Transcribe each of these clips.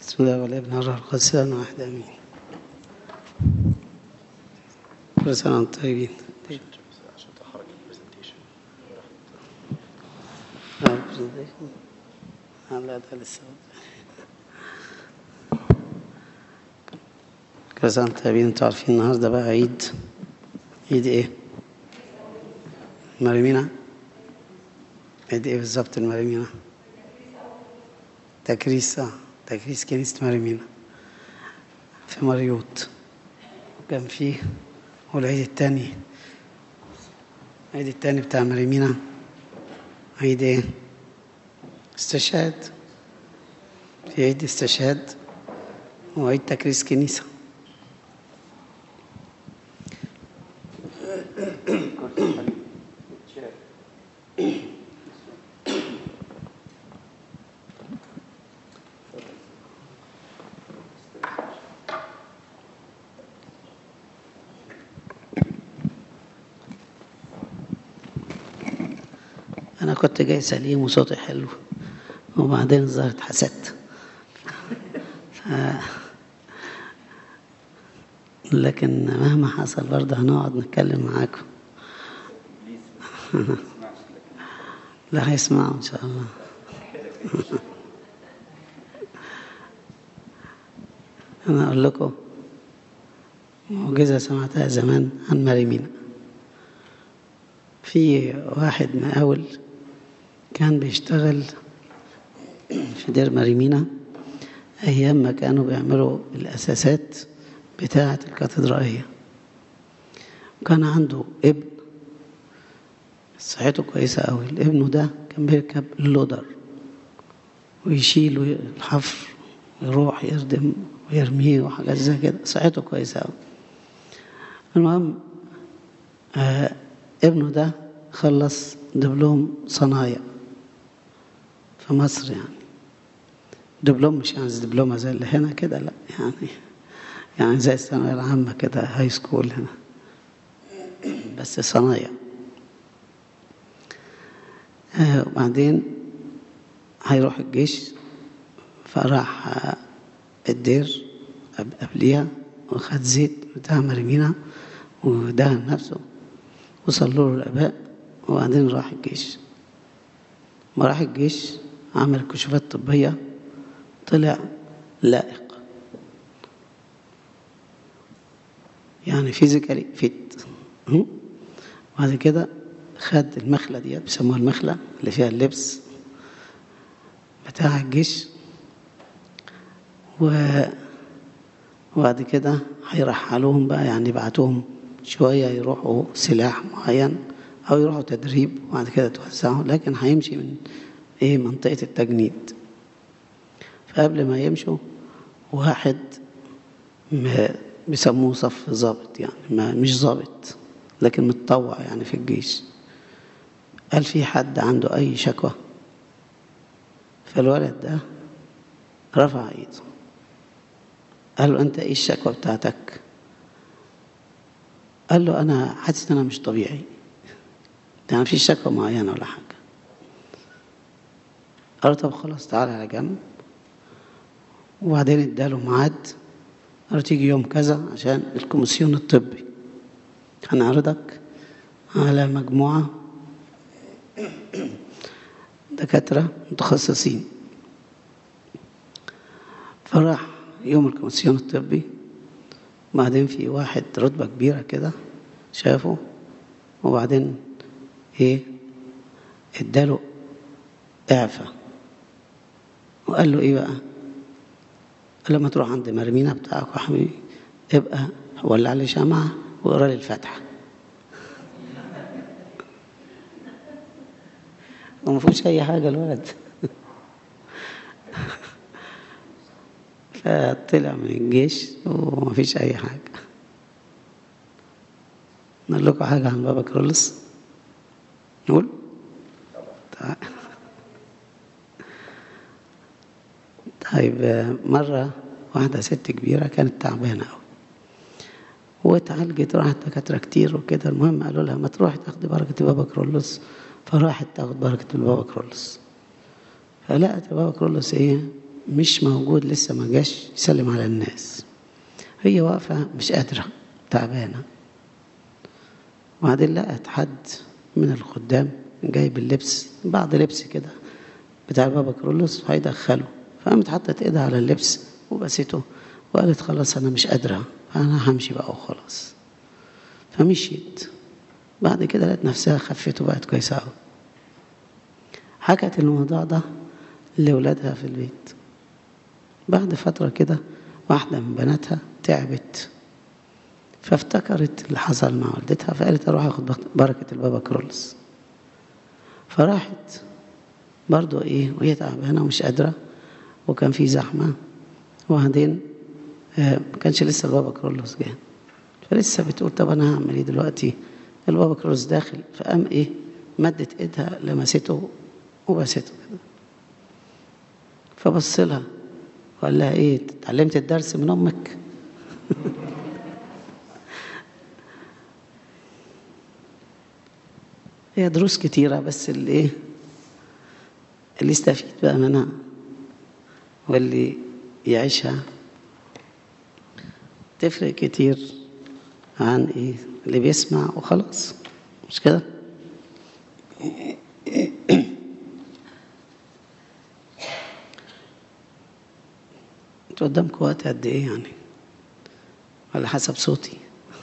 بسم الله والابن والروح القدس انا واحد امين كل سنه وانتم طيبين عشان تحرك البرزنتيشن آه، presentation. آه، لا ده لسه كل سنه وانتم طيبين انتوا عارفين النهارده بقى عيد عيد ايه؟ مريمينا عيد ايه بالظبط المريمينا؟ تكريس اه تكريس كنيسة مريمينا في مريوط وكان فيه والعيد التاني العيد التاني بتاع مريمينا عيد ايه؟ استشهاد في عيد استشهاد وعيد تكريس كنيسة أنا كنت جاي سليم وصوتي حلو وبعدين الظاهر اتحسدت ف... لكن مهما حصل برضه هنقعد نتكلم معاكم لا هيسمعوا إن شاء الله أنا أقول لكم معجزة سمعتها زمان عن مريمينا في واحد مقاول كان بيشتغل في دير مريمينا أيام ما كانوا بيعملوا الأساسات بتاعة الكاتدرائية وكان عنده ابن صحته كويسة أوي الابن ده كان بيركب اللودر ويشيل الحفر ويروح يردم ويرميه وحاجات زي كده صحته كويسة أوي المهم آه ابنه ده خلص دبلوم صنايع في مصر يعني دبلوم مش يعني دبلومة زي اللي هنا كده لا يعني يعني زي الثانوية العامة كده هاي سكول هنا بس صنايع آه وبعدين هيروح الجيش فراح آه الدير قبليها وخد زيت بتاع مريمينا ودهن نفسه وصلوا له الآباء وبعدين راح الجيش ما راح الجيش عمل كشوفات طبية طلع لائق يعني فيزيكالي فيت وبعد كده خد المخلة دي بيسموها المخلة اللي فيها اللبس بتاع الجيش و وبعد كده هيرحلوهم بقى يعني يبعتوهم شوية يروحوا سلاح معين أو يروحوا تدريب وبعد كده توزعوا لكن هيمشي من إيه منطقة التجنيد فقبل ما يمشوا واحد ما بيسموه صف ظابط يعني ما مش ظابط لكن متطوع يعني في الجيش قال في حد عنده أي شكوى فالولد ده رفع ايده قال له أنت إيه الشكوى بتاعتك؟ قال له أنا حاسس إن أنا مش طبيعي يعني مفيش شكوى معينة ولا حاجة قال له طب خلاص تعالى على جنب وبعدين اداله ميعاد قال له تيجي يوم كذا عشان الكوميسيون الطبي هنعرضك على مجموعة دكاترة متخصصين فراح يوم الكوميسيون الطبي وبعدين في واحد رتبة كبيرة كده شافه وبعدين ايه اداله اعفاء وقال له ايه بقى قال لما تروح عند مرمينا بتاعك يا حبيبي ابقى ولع لي شمعة واقرا لي الفاتحة وما فيهوش اي حاجة الولد فطلع من الجيش وما فيش اي حاجة نقول لكم حاجة عن بابا كرولس نقول طيب. طيب مرة واحدة ست كبيرة كانت تعبانة أوي واتعالجت راحت دكاترة كتير وكده المهم قالوا لها ما تروحي تاخدي بركة بابا كرولس فراحت تاخد بركة البابا كرولس فلقت بابا كرولس ايه مش موجود لسه ما جاش يسلم على الناس هي واقفة مش قادرة تعبانة وبعدين لقت حد من الخدام جايب اللبس بعض لبس كده بتاع بابا كرولوس هيدخله فقامت حطت ايدها على اللبس وبسته وقالت خلاص انا مش قادرة انا همشي بقى وخلاص فمشيت بعد كده لقت نفسها خفت وبقت كويسة قوي حكت الموضوع ده لأولادها في البيت بعد فترة كده واحدة من بناتها تعبت فافتكرت اللي حصل مع والدتها فقالت أروح أخد بركة البابا كرولس فراحت برضو إيه وهي تعبانة ومش قادرة وكان في زحمة وبعدين آه ما كانش لسه البابا كرولوس جه فلسه بتقول طب أنا هعمل إيه دلوقتي البابا كرولوس داخل فقام إيه مدت إيدها لمسته وبسته كده فبص لها وقال لها ايه اتعلمت الدرس من امك هي دروس كتيرة بس اللي ايه اللي يستفيد بقى منها واللي يعيشها تفرق كتير عن ايه اللي بيسمع وخلاص مش كده انتوا قدامكم وقت قد ايه يعني على حسب صوتي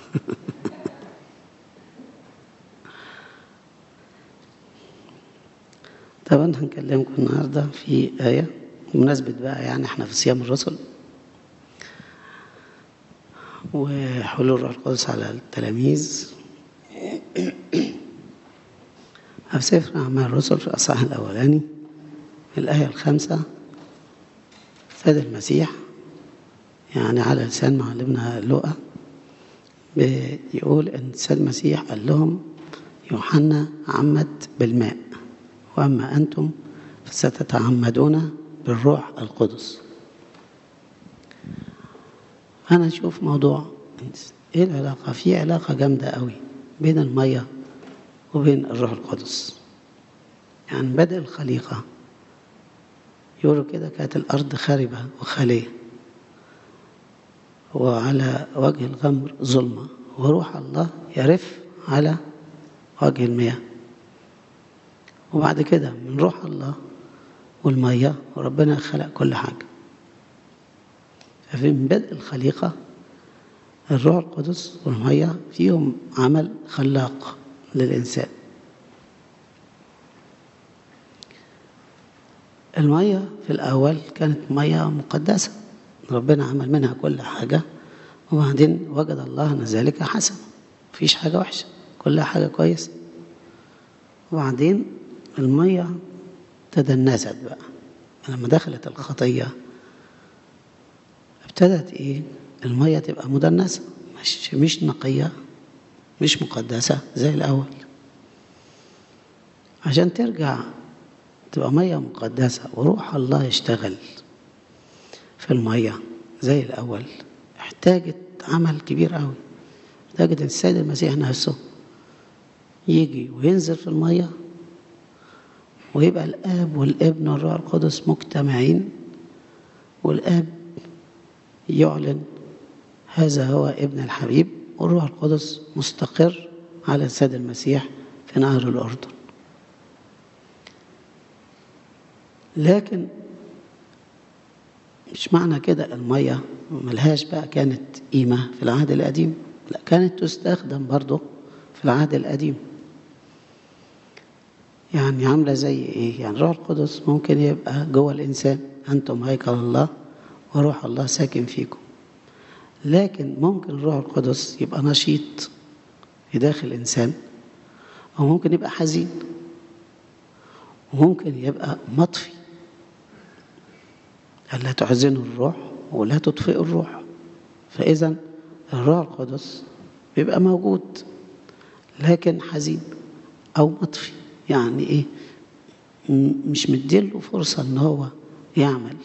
طبعا هنكلمكم النهارده في آية بمناسبة بقى يعني احنا في صيام الرسل وحلول الروح القدس على التلاميذ في سفر أعمال الرسل في الأصحاح الأولاني الآية الخامسة سيد المسيح يعني على لسان معلمنا لؤى بيقول ان السيد المسيح قال لهم يوحنا عمد بالماء واما انتم فستتعمدون بالروح القدس انا اشوف موضوع ايه العلاقه في علاقه جامده قوي بين الميه وبين الروح القدس يعني بدء الخليقه يقولوا كده كانت الأرض خاربة وخالية وعلى وجه الغمر ظلمة وروح الله يرف على وجه المياه وبعد كده من روح الله والمية وربنا خلق كل حاجة ففي من بدء الخليقة الروح القدس والمية فيهم عمل خلاق للإنسان المية في الأول كانت مية مقدسة ربنا عمل منها كل حاجة وبعدين وجد الله أن ذلك حسن مفيش حاجة وحشة كلها حاجة كويسة وبعدين المية تدنست بقى لما دخلت الخطية ابتدت ايه المية تبقى مدنسة مش مش نقية مش مقدسة زي الأول عشان ترجع تبقى مية مقدسة وروح الله يشتغل في المية زي الأول احتاجت عمل كبير قوي احتاجت السيد المسيح نفسه يجي وينزل في المية ويبقى الآب والابن والروح القدس مجتمعين والآب يعلن هذا هو ابن الحبيب والروح القدس مستقر على السيد المسيح في نهر الأردن لكن مش معنى كده المية ملهاش بقى كانت قيمة في العهد القديم لا كانت تستخدم برضه في العهد القديم يعني عاملة زي ايه يعني روح القدس ممكن يبقى جوه الإنسان أنتم هيكل الله وروح الله ساكن فيكم لكن ممكن الروح القدس يبقى نشيط في داخل الإنسان أو ممكن يبقى حزين وممكن يبقى مطفي ألا تحزنوا الروح ولا تطفئوا الروح فإذا الروح القدس بيبقى موجود لكن حزين أو مطفي يعني إيه مش مديله فرصة إن هو يعمل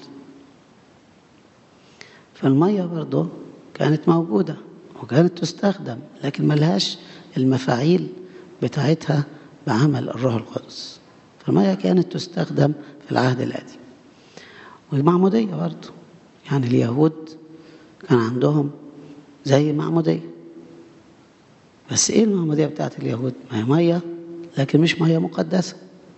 فالمية برضه كانت موجودة وكانت تستخدم لكن ملهاش المفاعيل بتاعتها بعمل الروح القدس فالمية كانت تستخدم في العهد القديم والمعمودية برضه يعني اليهود كان عندهم زي معمودية بس ايه المعمودية بتاعت اليهود ما هي مية لكن مش مية مقدسة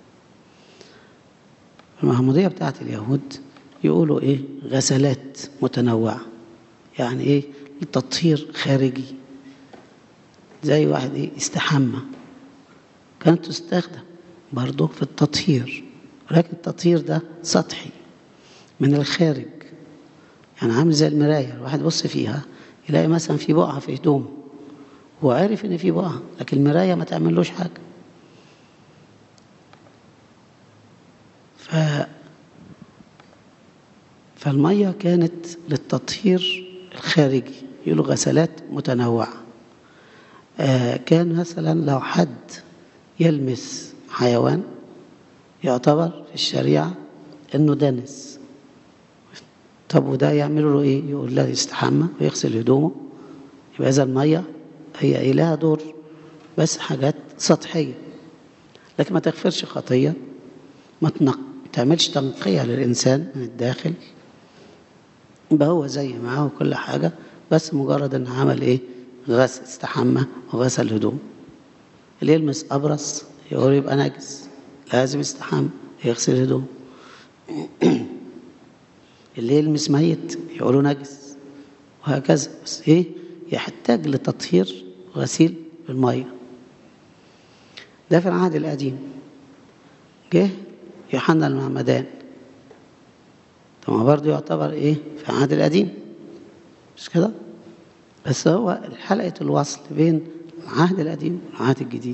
المعمودية بتاعت اليهود يقولوا ايه غسلات متنوعة يعني ايه تطهير خارجي زي واحد ايه يستحمى كانت تستخدم برضه في التطهير ولكن التطهير ده سطحي من الخارج يعني عامل زي المراية الواحد يبص فيها يلاقي مثلا في بقعة في هدومه هو عارف ان في بقعة لكن المراية ما تعملوش حاجة ف فالمية كانت للتطهير الخارجي يقولوا غسلات متنوعة آه كان مثلا لو حد يلمس حيوان يعتبر في الشريعة انه دنس طب وده يعملوا له ايه يقول له يستحمى ويغسل هدومه يبقى اذا الميه هي ايه لها دور بس حاجات سطحيه لكن ما تغفرش خطيه ما تنق... تعملش تنقيه للانسان من الداخل يبقى هو زي ما هو كل حاجه بس مجرد ان عمل ايه غسل استحمى وغسل هدوم اللي يلمس ابرص يقول يبقى نجس لازم يستحمى يغسل هدوم اللي يلمس ميت يقولوا نجس وهكذا بس ايه يحتاج لتطهير غسيل بالميه ده في العهد القديم جه يوحنا المعمدان طب ما برضه يعتبر ايه في العهد القديم مش كده بس هو حلقة الوصل بين العهد القديم والعهد الجديد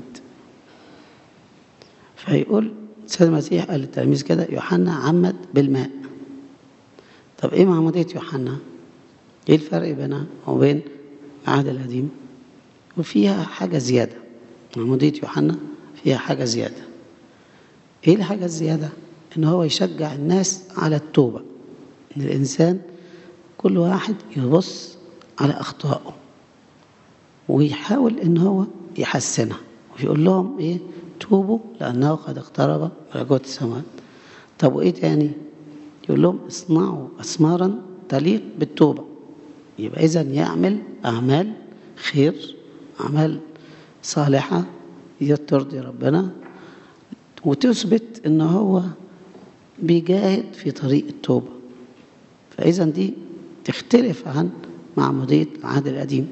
فيقول السيد المسيح قال للتلاميذ كده يوحنا عمد بالماء طب ايه معمودية يوحنا ايه الفرق بينها وبين العهد القديم وفيها حاجة زيادة معمودية يوحنا فيها حاجة زيادة ايه الحاجة الزيادة ان هو يشجع الناس على التوبة ان الانسان كل واحد يبص على اخطائه ويحاول ان هو يحسنها ويقول لهم ايه توبوا لانه قد اقترب ملكوت السماوات طب وايه تاني يقول لهم اصنعوا أسمارا تليق بالتوبة يبقى إذا يعمل أعمال خير أعمال صالحة ترضي ربنا وتثبت إن هو بيجاهد في طريق التوبة فإذا دي تختلف عن معمودية العهد القديم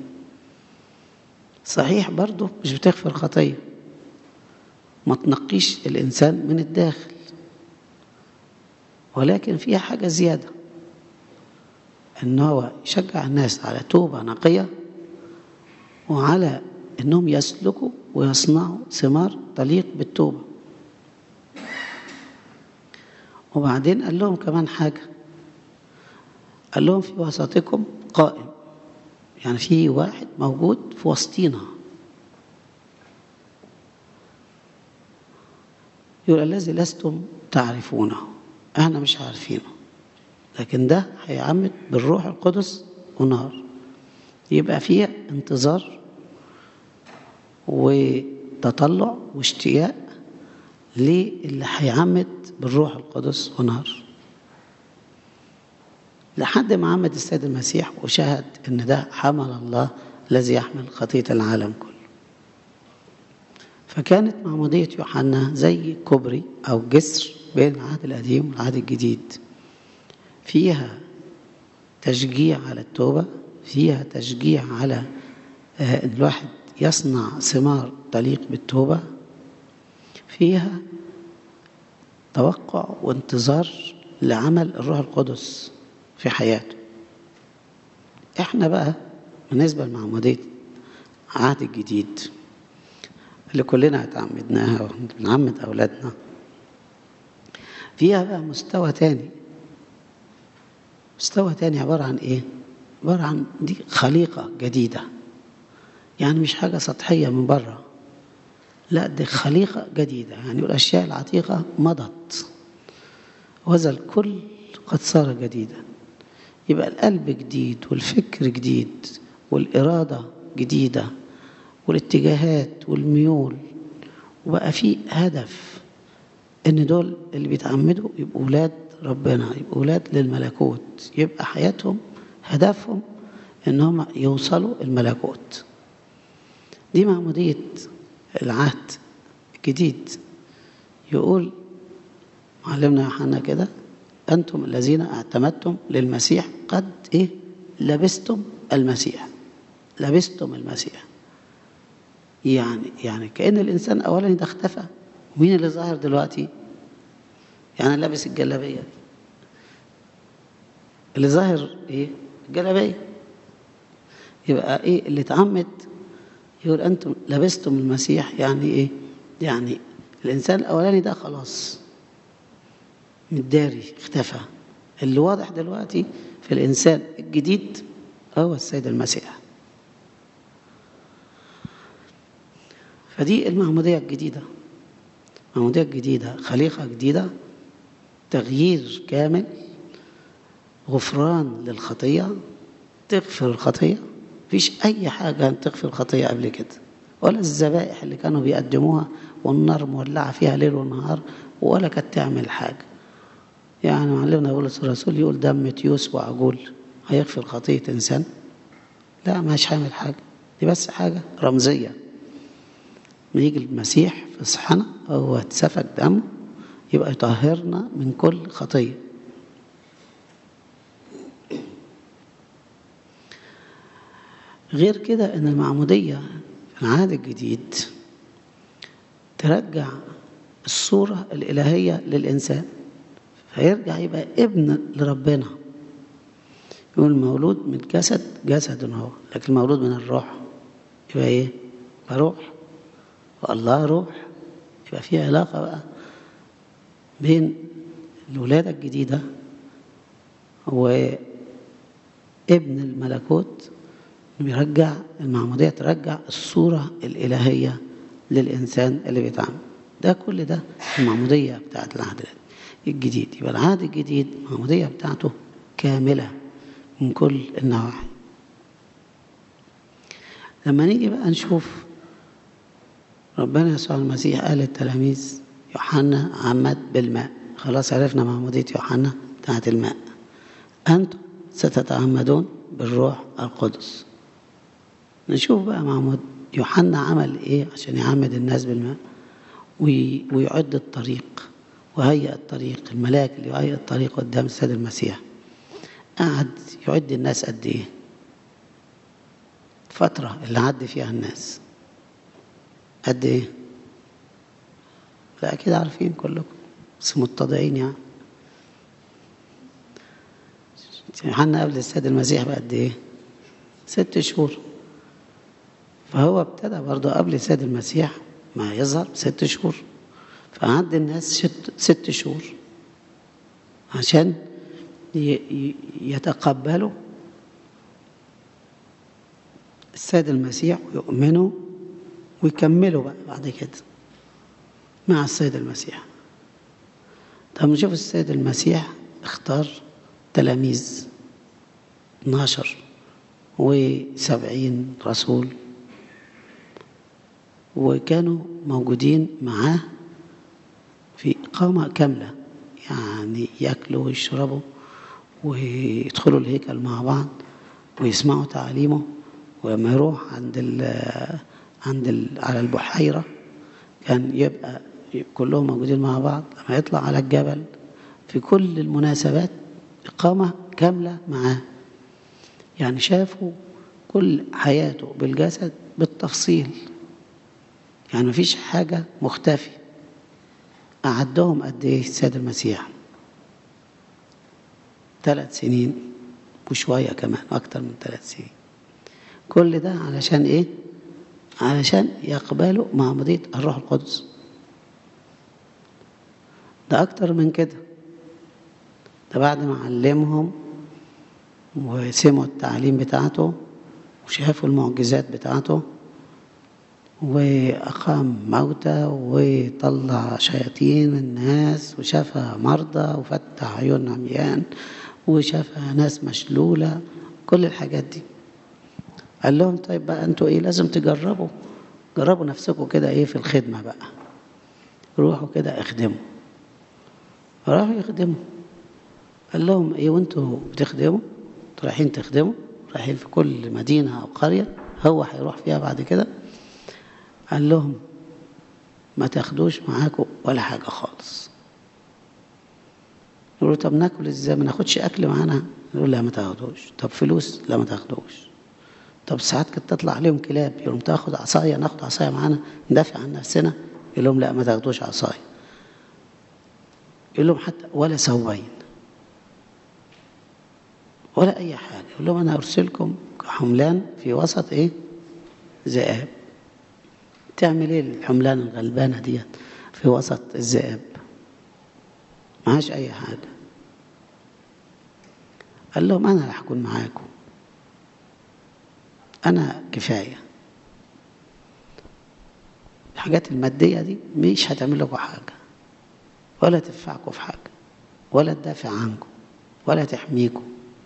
صحيح برضه مش بتغفر خطية ما تنقيش الإنسان من الداخل ولكن فيها حاجة زيادة إن هو يشجع الناس على توبة نقية وعلى إنهم يسلكوا ويصنعوا ثمار تليق بالتوبة وبعدين قال لهم كمان حاجة قال لهم في وسطكم قائم يعني في واحد موجود في وسطينا يقول الذي لستم تعرفونه احنا مش عارفينه لكن ده هيعمد بالروح القدس ونار يبقى فيه انتظار وتطلع واشتياق للي هيعمد بالروح القدس ونار لحد ما عمد السيد المسيح وشهد ان ده حمل الله الذي يحمل خطيه العالم كله فكانت معموديه يوحنا زي كوبري او جسر بين العهد القديم والعهد الجديد فيها تشجيع على التوبة فيها تشجيع على ان الواحد يصنع ثمار تليق بالتوبة فيها توقع وانتظار لعمل الروح القدس في حياته احنا بقى بالنسبة لمعمودية العهد الجديد اللي كلنا اتعمدناها وبنعمد أولادنا فيها بقى مستوى تاني مستوى تاني عبارة عن إيه؟ عبارة عن دي خليقة جديدة يعني مش حاجة سطحية من بره لا دي خليقة جديدة يعني الأشياء العتيقة مضت وهذا الكل قد صار جديدا يبقى القلب جديد والفكر جديد والإرادة جديدة والاتجاهات والميول وبقى في هدف ان دول اللي بيتعمدوا يبقوا ولاد ربنا يبقوا ولاد للملكوت يبقى حياتهم هدفهم ان هم يوصلوا الملكوت دي معمودية العهد الجديد يقول معلمنا يوحنا كده أنتم الذين اعتمدتم للمسيح قد إيه لبستم المسيح لبستم المسيح يعني يعني كأن الإنسان أولا ده اختفى مين اللي ظاهر دلوقتي يعني لابس الجلابية اللي ظاهر إيه الجلابية يبقى إيه اللي اتعمد يقول أنتم لبستم المسيح يعني إيه يعني الإنسان الأولاني ده خلاص متداري اختفى اللي واضح دلوقتي في الإنسان الجديد هو السيد المسيح فدي المعمودية الجديدة المعمودية الجديدة خليقة جديدة تغيير كامل غفران للخطية تغفر الخطية مفيش أي حاجة تغفر الخطية قبل كده ولا الذبائح اللي كانوا بيقدموها والنار مولعة فيها ليل ونهار ولا كانت تعمل حاجة يعني معلمنا بولس الرسول يقول دم تيوس وعجول هيغفر خطية إنسان لا مش هيعمل حاجة دي بس حاجة رمزية ما يجي المسيح في صحنا هو اتسفك دمه يبقى يطهرنا من كل خطية غير كده ان المعمودية في العهد الجديد ترجع الصورة الإلهية للإنسان فيرجع يبقى ابن لربنا يقول المولود من جسد جسد هو لكن المولود من الروح يبقى ايه يبقى روح والله روح يبقى في علاقة بقى بين الولادة الجديدة وابن الملكوت بيرجع المعمودية ترجع الصورة الإلهية للإنسان اللي بيتعامل ده كل ده المعمودية بتاعت العهد الجديد يبقى العهد الجديد المعمودية بتاعته كاملة من كل النواحي لما نيجي بقى نشوف ربنا يسوع المسيح قال للتلاميذ يوحنا عمد بالماء خلاص عرفنا معمودية يوحنا بتاعت الماء أنتم ستتعمدون بالروح القدس نشوف بقى معمود يوحنا عمل ايه عشان يعمد الناس بالماء ويعد الطريق وهيئ الطريق الملاك اللي يهيئ الطريق قدام السيد المسيح قعد يعد الناس قد ايه فترة اللي عد فيها الناس قد ايه لا اكيد عارفين كلكم بس متضعين يعني يوحنا قبل السيد المسيح بقد ايه ست شهور فهو ابتدى برضه قبل السيد المسيح ما يظهر ست شهور فعد الناس ست, ست شهور عشان يتقبلوا السيد المسيح ويؤمنوا ويكملوا بقى بعد كده مع السيد المسيح طب نشوف السيد المسيح اختار تلاميذ 12 وسبعين رسول وكانوا موجودين معاه في إقامة كاملة يعني يأكلوا ويشربوا ويدخلوا الهيكل مع بعض ويسمعوا تعاليمه ولما يروح عند ال عند ال على البحيرة كان يبقى كلهم موجودين مع بعض لما يطلع على الجبل في كل المناسبات إقامة كاملة معاه يعني شافوا كل حياته بالجسد بالتفصيل يعني مفيش حاجة مختفي أعدهم قد إيه السيد المسيح ثلاث سنين وشوية كمان أكتر من ثلاث سنين كل ده علشان إيه؟ علشان يقبلوا معمودية الروح القدس ده أكتر من كده ده بعد ما علمهم وسمعوا التعليم بتاعته وشافوا المعجزات بتاعته وأقام موتى وطلع شياطين الناس وشفى مرضى وفتح عيون عميان وشفى ناس مشلولة كل الحاجات دي قال لهم طيب بقى انتوا ايه لازم تجربوا جربوا نفسكم كده ايه في الخدمة بقى روحوا كده اخدموا راحوا يخدموا قال لهم ايه وانتوا بتخدموا انتوا رايحين تخدموا رايحين في كل مدينة أو قرية هو هيروح فيها بعد كده قال لهم ما تاخدوش معاكم ولا حاجة خالص يقولوا طب ناكل ازاي ما ناخدش أكل معانا يقول لا ما تاخدوش طب فلوس لا ما تاخدوش طب ساعات كانت تطلع عليهم كلاب يقول لهم تاخد عصاية ناخد عصاية معانا ندافع عن نفسنا يقول لهم لا ما تاخدوش عصاية يقول لهم حتى ولا سوين ولا أي حاجة يقول لهم أنا أرسلكم كحملان في وسط إيه ذئاب تعمل إيه الحملان الغلبانة ديت في وسط الذئاب معاش أي حاجة قال لهم أنا اللي هكون معاكم أنا كفاية الحاجات المادية دي مش هتعمل لكم حاجة ولا تنفعكم في حاجة ولا تدافع عنكم ولا تحميكم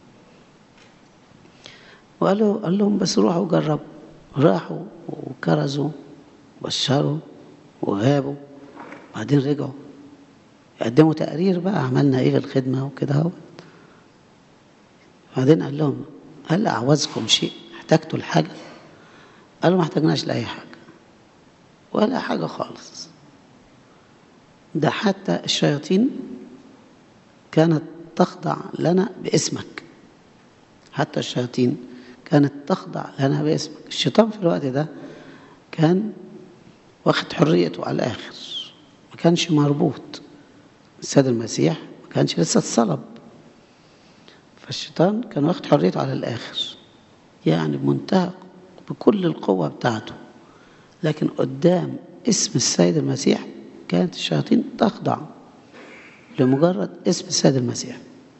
وقالوا قال لهم بس روحوا جربوا راحوا وكرزوا بشروا وغابوا وبعدين رجعوا يقدموا تقرير بقى عملنا ايه في الخدمة وكده اهو بعدين قال لهم هل أعوزكم شيء احتجتوا لحاجة قالوا ما احتاجناش لأي حاجة ولا حاجة خالص ده حتى الشياطين كانت تخضع لنا باسمك حتى الشياطين كانت تخضع لنا باسمك الشيطان في الوقت ده كان واخد حريته على الآخر ما كانش مربوط السيد المسيح ما كانش لسه اتصلب فالشيطان كان واخد حريته على الآخر يعني بمنتهى بكل القوة بتاعته لكن قدام اسم السيد المسيح كانت الشياطين تخضع لمجرد اسم السيد المسيح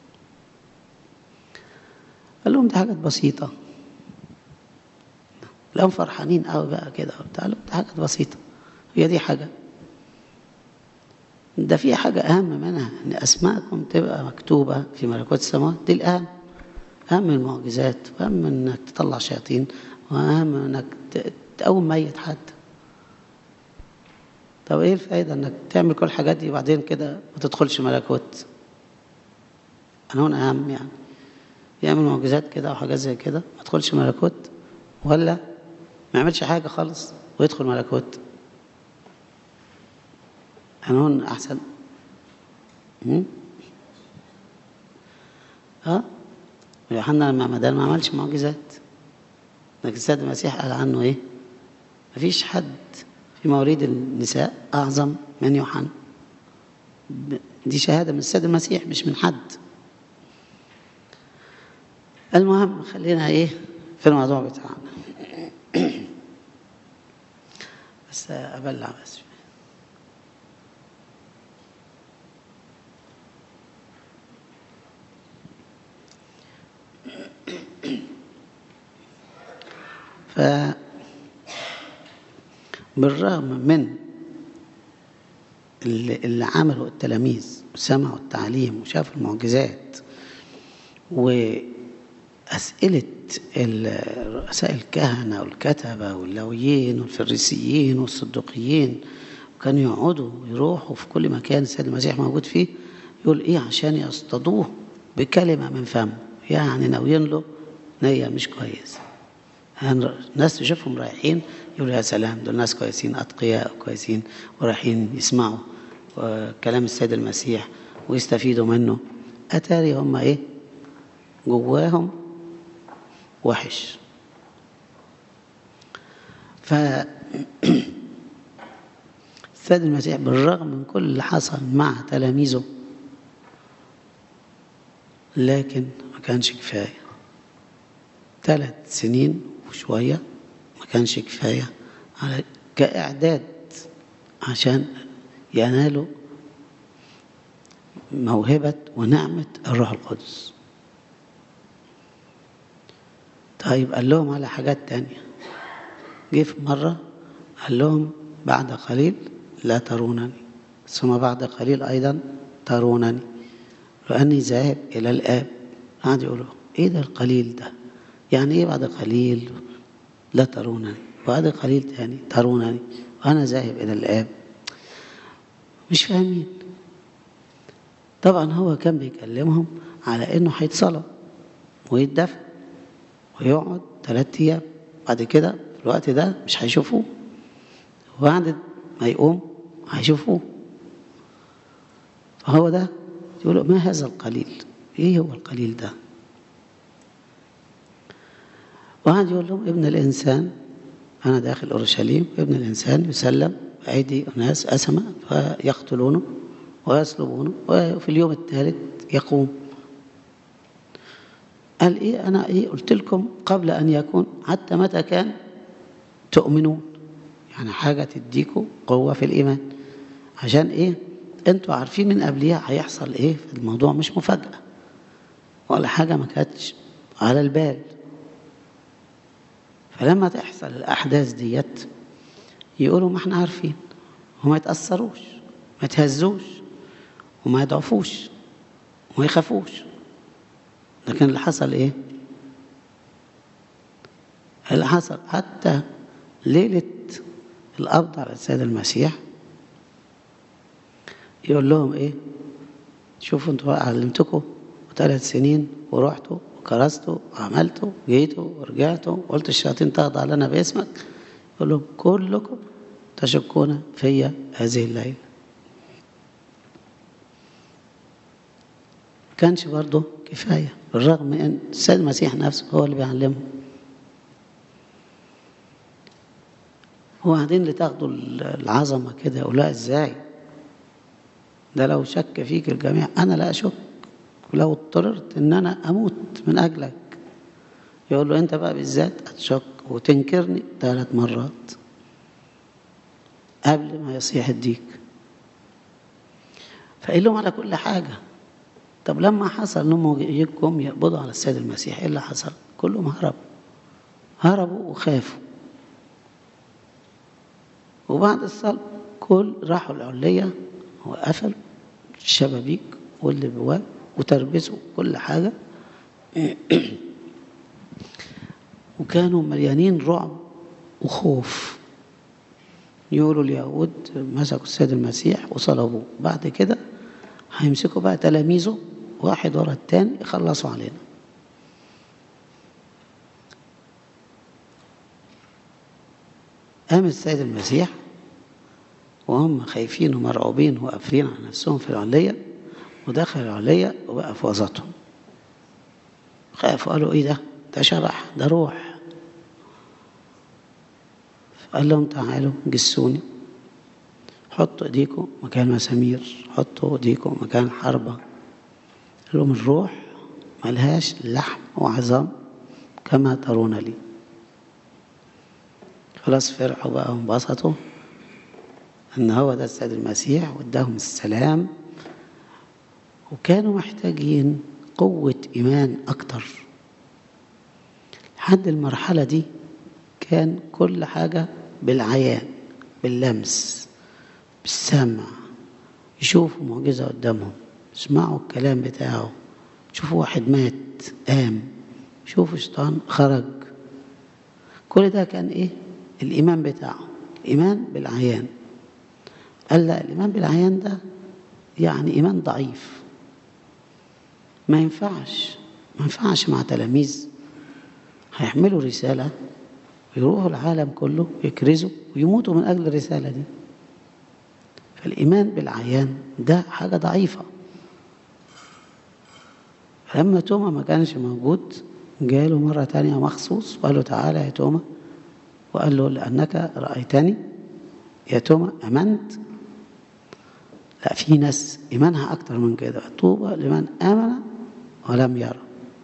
قال لهم دي حاجات بسيطة لهم فرحانين قوي بقى كده وبتاع لهم دي حاجات بسيطة هي دي حاجة ده في حاجة أهم منها إن أسماءكم تبقى مكتوبة في ملكوت السماوات دي الأهم أهم من المعجزات وأهم من إنك تطلع شياطين وأهم من إنك تقوم ميت حتى طب إيه الفايدة إنك تعمل كل الحاجات دي وبعدين كده ما تدخلش ملكوت أنا هون أهم يعني يعمل معجزات كده وحاجات زي كده ما يدخلش ملكوت ولا ما يعملش حاجة خالص ويدخل ملكوت أنا هون أحسن م? اه يوحنا لما مدان ما عملش معجزات لكن السيد المسيح قال عنه ايه مفيش حد في مواليد النساء اعظم من يوحنا دي شهاده من السيد المسيح مش من حد المهم خلينا ايه في الموضوع بتاعنا بس ابلع بس شوية. ف بالرغم من اللي, اللي عمله التلاميذ وسمعوا التعليم وشافوا المعجزات وأسئلة رؤساء الكهنة والكتبة واللويين والفريسيين والصدقيين وكانوا يقعدوا يروحوا في كل مكان السيد المسيح موجود فيه يقول ايه عشان يصطادوه بكلمة من فمه يعني ناويين له نية مش كويسة الناس تشوفهم رايحين يقولوا يا سلام دول ناس كويسين أتقياء كويسين ورايحين يسمعوا كلام السيد المسيح ويستفيدوا منه أتاري هم إيه جواهم وحش ف السيد المسيح بالرغم من كل اللي حصل مع تلاميذه لكن ما كانش كفايه ثلاث سنين وشوية ما كانش كفاية على كإعداد عشان ينالوا موهبة ونعمة الروح القدس طيب قال لهم على حاجات تانية جه في مرة قال لهم بعد قليل لا ترونني ثم بعد قليل أيضا ترونني لأني ذاهب إلى الآب قعد يقولوا إيه ده القليل ده يعني ايه بعد قليل لا ترونني بعد قليل تاني ترونني وانا ذاهب الى الاب مش فاهمين طبعا هو كان بيكلمهم على انه هيتصلب ويتدفن ويقعد ثلاثة ايام بعد كده في الوقت ده مش هيشوفوه وبعد ما يقوم هيشوفوه فهو ده يقولوا ما هذا القليل ايه هو القليل ده وقعد يقول لهم ابن الانسان انا داخل اورشليم ابن الانسان يسلم بايدي اناس اسمه فيقتلونه ويصلبونه وفي اليوم الثالث يقوم قال ايه انا ايه قلت لكم قبل ان يكون حتى متى كان تؤمنون يعني حاجه تديكم قوه في الايمان عشان ايه انتوا عارفين من قبليها هيحصل ايه في الموضوع مش مفاجاه ولا حاجه ما كانتش على البال فلما تحصل الاحداث ديت يقولوا ما احنا عارفين وما يتاثروش ما يتهزوش وما يضعفوش وما يخافوش لكن اللي حصل ايه اللي حصل حتى ليلة القبض على السيد المسيح يقول لهم ايه شوفوا انتوا علمتكم ثلاث سنين ورحتوا وكرستوا وعملتوا جيتوا ورجعتوا وقلت الشياطين تخضع لنا باسمك يقول لهم كلكم تشكون فيا هذه الليله كانش برضه كفاية بالرغم من أن السيد المسيح نفسه هو اللي بيعلمهم وبعدين لتاخدوا العظمة كده يقول لا ازاي ده لو شك فيك الجميع أنا لا أشك ولو اضطررت إن أنا أموت من أجلك يقول له أنت بقى بالذات هتشك وتنكرني ثلاث مرات قبل ما يصيح الديك فقال لهم على كل حاجه طب لما حصل انهم يجوا يقبضوا على السيد المسيح ايه اللي حصل؟ كلهم هربوا هربوا وخافوا وبعد الصلب كل راحوا العلية وقفلوا الشبابيك والابواب وتربسوا كل حاجة وكانوا مليانين رعب وخوف يقولوا اليهود مسكوا السيد المسيح وصلبوه بعد كده هيمسكوا بقى تلاميذه واحد ورا التاني يخلصوا علينا قام السيد المسيح وهم خايفين ومرعوبين وقافلين على نفسهم في العلية ودخل العلية وبقى في وسطهم خافوا قالوا ايه ده ده شبح ده روح فقال لهم تعالوا جسوني حطوا ايديكم مكان مسامير حطوا ايديكم مكان حربة قال لهم الروح ملهاش لحم وعظام كما ترون لي خلاص فرحوا بقى وانبسطوا ان هو ده السيد المسيح واداهم السلام وكانوا محتاجين قوة إيمان أكتر لحد المرحلة دي كان كل حاجة بالعيان باللمس بالسمع يشوفوا معجزة قدامهم يسمعوا الكلام بتاعه يشوفوا واحد مات قام يشوفوا شيطان خرج كل ده كان ايه الإيمان بتاعه الإيمان بالعيان قال لا الإيمان بالعيان ده يعني إيمان ضعيف ما ينفعش ما ينفعش مع تلاميذ هيحملوا رسالة ويروحوا العالم كله يكرزوا ويموتوا من أجل الرسالة دي فالإيمان بالعيان ده حاجة ضعيفة فلما توما ما كانش موجود جاله مرة تانية مخصوص وقال له تعالى يا توما وقال له لأنك رأيتني يا توما أمنت لا في ناس إيمانها أكتر من كده طوبى لمن آمن ولم يرى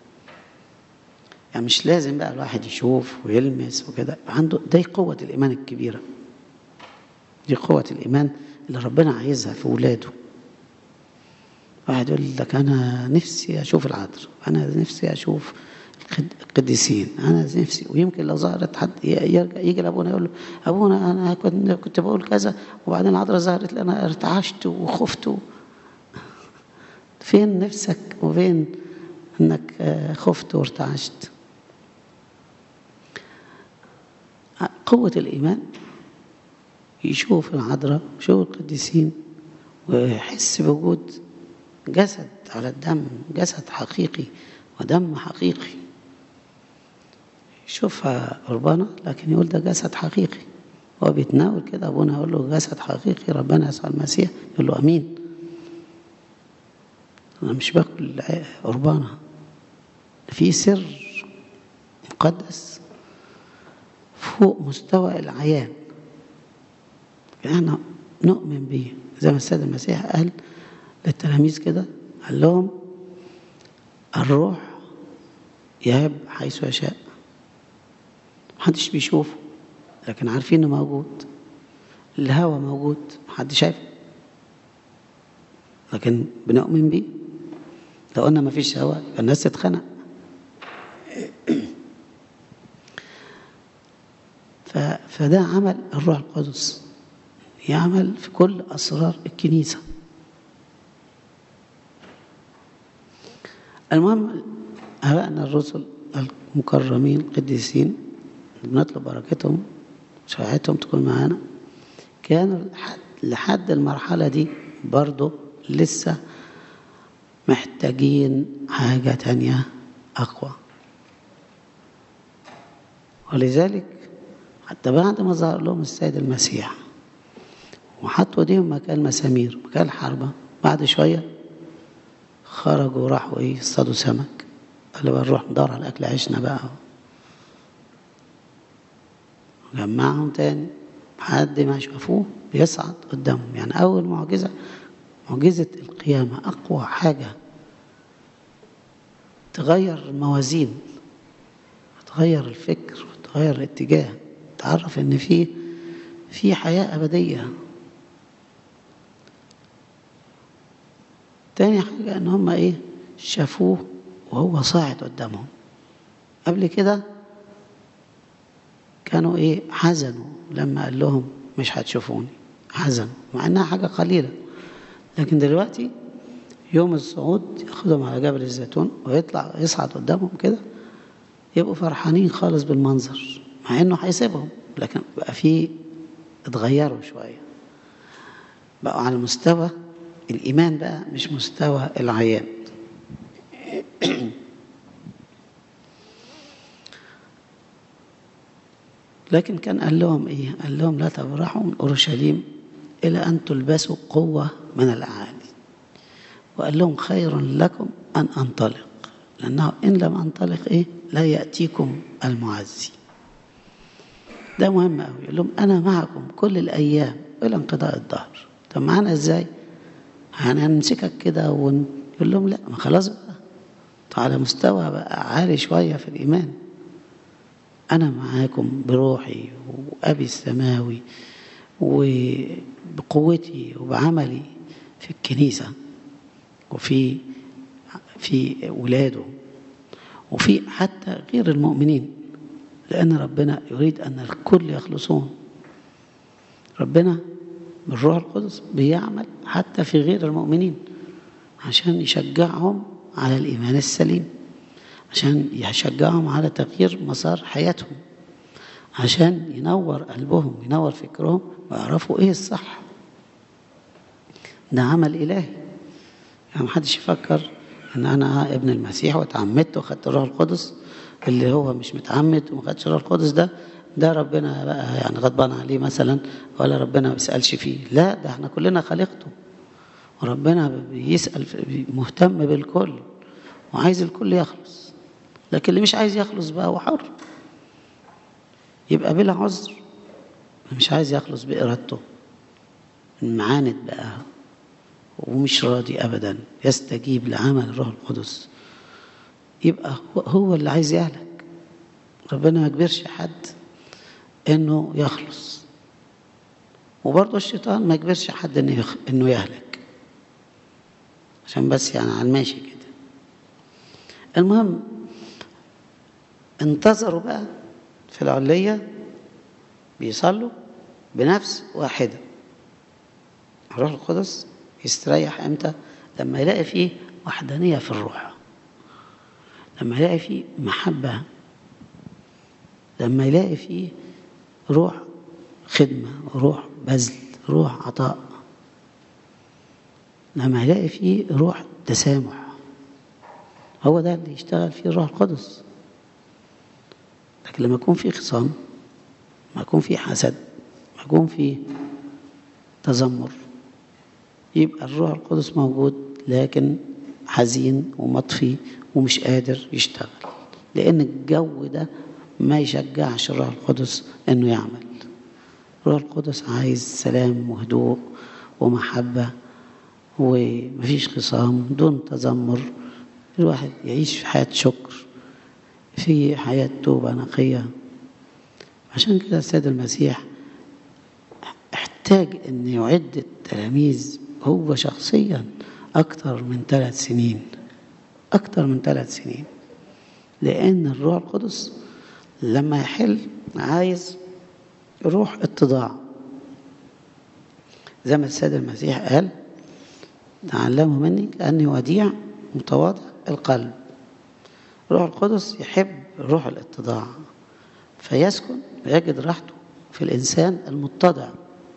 يعني مش لازم بقى الواحد يشوف ويلمس وكده عنده دي قوة الإيمان الكبيرة دي قوة الإيمان اللي ربنا عايزها في ولاده واحد يقول لك أنا نفسي أشوف العذر أنا نفسي أشوف القديسين أنا نفسي ويمكن لو ظهرت حد يرجع يجي لأبونا يقول له أبونا أنا كنت كنت بقول كذا وبعدين العذراء ظهرت لي أنا ارتعشت وخفت فين نفسك وفين انك خفت وارتعشت قوة الإيمان يشوف العذراء يشوف القديسين ويحس بوجود جسد على الدم جسد حقيقي ودم حقيقي يشوفها قربانة لكن يقول ده جسد حقيقي هو بيتناول كده أبونا يقول له جسد حقيقي ربنا يسوع المسيح يقول له أمين أنا مش باكل قربانة في سر مقدس فوق مستوى العيان احنا نؤمن بيه زي ما السيد المسيح قال للتلاميذ كده قال لهم الروح يهب حيث يشاء محدش بيشوفه لكن عارفين انه موجود الهوى موجود محدش شايفه لكن بنؤمن بيه لو قلنا مفيش هواء يبقى الناس تتخنق ف... فده عمل الروح القدس يعمل في كل أسرار الكنيسة المهم أبائنا الرسل المكرمين القديسين بنطلب بركتهم شفاعتهم تكون معانا كانوا لحد, لحد المرحلة دي برضو لسه محتاجين حاجة تانية أقوى ولذلك حتى بعد ما ظهر لهم السيد المسيح وحطوا ايديهم مكان مسامير مكان حربة بعد شوية خرجوا وراحوا ايه اصطادوا سمك قالوا بقى نروح ندور على اكل عيشنا بقى جمعهم تاني لحد ما شافوه بيصعد قدامهم يعني اول معجزة معجزة القيامة اقوى حاجة تغير الموازين تغير الفكر وتغير الاتجاه تعرف ان في في حياة أبدية تاني حاجة ان هم ايه شافوه وهو صاعد قدامهم قبل كده كانوا ايه حزنوا لما قال لهم مش هتشوفوني حزنوا مع انها حاجة قليلة لكن دلوقتي يوم الصعود ياخدهم على جبل الزيتون ويطلع يصعد قدامهم كده يبقوا فرحانين خالص بالمنظر مع انه هيسيبهم لكن بقى في اتغيروا شويه بقوا على مستوى الايمان بقى مش مستوى العيان لكن كان قال لهم ايه قال لهم لا تبرحوا من اورشليم الى ان تلبسوا قوه من الاعالي وقال لهم خير لكم ان انطلق لانه ان لم انطلق ايه لا ياتيكم المعزي ده مهم قوي يقول لهم انا معكم كل الايام الى انقضاء الدهر طب معانا ازاي يعني هنمسكك كده ونقول لهم لا ما خلاص بقى على مستوى بقى عالي شويه في الايمان انا معاكم بروحي وابي السماوي وبقوتي وبعملي في الكنيسه وفي في ولاده وفي حتى غير المؤمنين لأن ربنا يريد أن الكل يخلصون ربنا بالروح القدس بيعمل حتى في غير المؤمنين عشان يشجعهم على الإيمان السليم عشان يشجعهم على تغيير مسار حياتهم عشان ينور قلبهم ينور فكرهم ويعرفوا ايه الصح ده عمل إلهي يعني محدش يفكر ان انا ابن المسيح واتعمدت واخدت الروح القدس اللي هو مش متعمد وما خدش الروح القدس ده ده ربنا بقى يعني غضبان عليه مثلا ولا ربنا ما بيسالش فيه لا ده احنا كلنا خليقته وربنا بيسال مهتم بالكل وعايز الكل يخلص لكن اللي مش عايز يخلص بقى هو حر يبقى بلا عذر مش عايز يخلص بإرادته معاند بقى ومش راضي أبدا يستجيب لعمل الروح القدس يبقى هو اللي عايز يهلك ربنا ما يجبرش حد انه يخلص وبرضه الشيطان ما يجبرش حد انه يخ... انه يهلك عشان بس يعني على الماشي كده المهم انتظروا بقى في العلية بيصلوا بنفس واحدة الروح القدس يستريح امتى لما يلاقي فيه وحدانية في الروح لما يلاقي فيه محبة لما يلاقي فيه روح خدمة روح بذل روح عطاء لما يلاقي فيه روح تسامح هو ده اللي يشتغل فيه الروح القدس لكن لما يكون في خصام ما يكون في حسد ما يكون في تذمر يبقى الروح القدس موجود لكن حزين ومطفي ومش قادر يشتغل لأن الجو ده ما يشجعش الروح القدس إنه يعمل الروح القدس عايز سلام وهدوء ومحبة ومفيش خصام دون تذمر الواحد يعيش في حياة شكر في حياة توبة نقية عشان كده السيد المسيح احتاج أن يعد التلاميذ هو شخصيا أكثر من ثلاث سنين أكثر من ثلاث سنين لأن الروح القدس لما يحل عايز روح اتضاع زي ما السيد المسيح قال تعلموا مني كأني وديع متواضع القلب الروح القدس يحب روح الاتضاع فيسكن ويجد راحته في الإنسان المتضع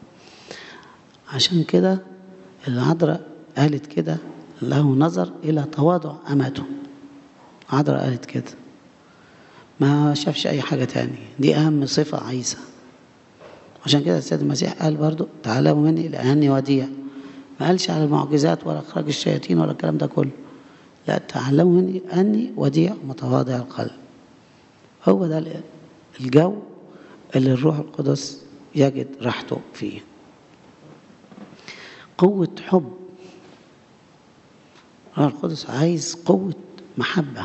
عشان كده العذراء قالت كده له نظر إلى تواضع أمته عذراء قالت كده ما شافش أي حاجة تاني دي أهم صفة عيسى عشان كده السيد المسيح قال برضو تعلموا مني لأني وديع ما قالش على المعجزات ولا إخراج الشياطين ولا الكلام ده كله لا تعلموا مني أني وديع متواضع القلب هو ده الجو اللي الروح القدس يجد راحته فيه قوة حب الروح القدس عايز قوة محبة